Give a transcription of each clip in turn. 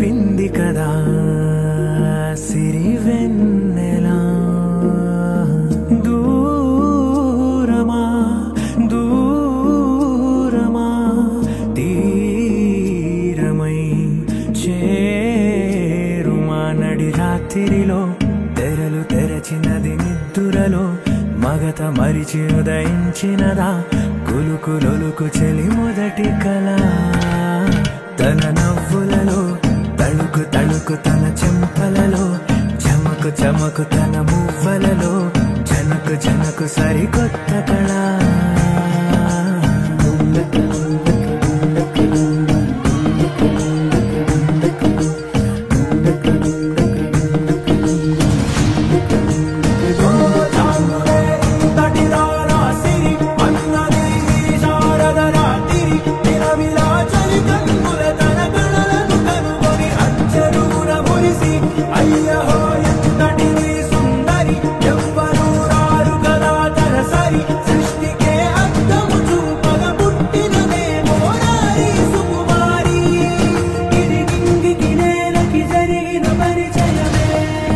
తెలిపింది కదా సిరి వెన్నెలా దూరమా దూరమా తీరమై చేరుమా నడి రాత్రిలో తెరలు తెరచినది నిద్దురలో మగత మరిచి ఉదయించినదా కులుకులొలుకు చెలి మొదటి కళ తన నవ్వులలో తళుకు తళుకు తన చెంపలలో చమకు చమకు తన మువ్వలలో జనకు జనకు సరికొత్త కళ అయ్యహో ఎంతటి సుందరి ఎవ్వరూ రారు కదా తరసరి సృష్టికే అర్థము చూపగ పుట్టినదే మోరారి సుకుమారి ఇది నింగికి నేలకి జరిగిన పరిచయమే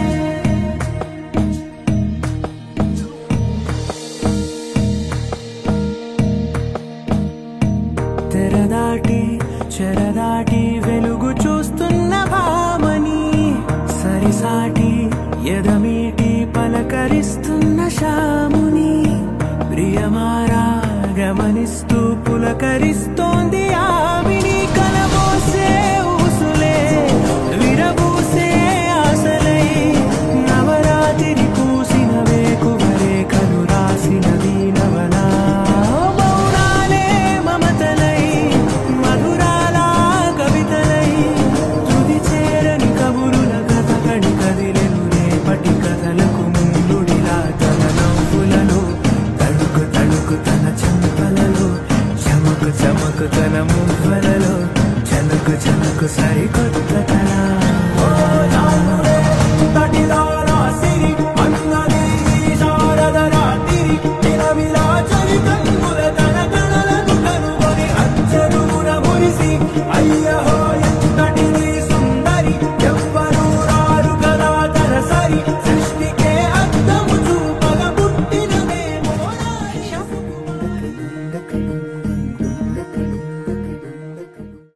తెరదాటి చెరదాటి వెలుగు చూస్తున్న భామని సరిసాటి ఎదమీటి పలకరిస్తున్న శాముని ప్రియమారా గమనిస్తూ పులకరిస్తోంది ఆవిని కలబోసే ఊసులే విరబూసే ఆశలై నవరాత్రి కూసిన వేకువరే కను రాసిన దీనవనా మౌనాలే మమతలై మధురాల కవితలై తుది చేరని కబురుల కథ కడి కదిలెను రేపటి కథలకు ముందుడిలా తన నవ్వులలో తడుకు తడుకు తన చెంపలలో చమకు చమకు తన మువ్వలలో చనకు చనకు సరికొత్త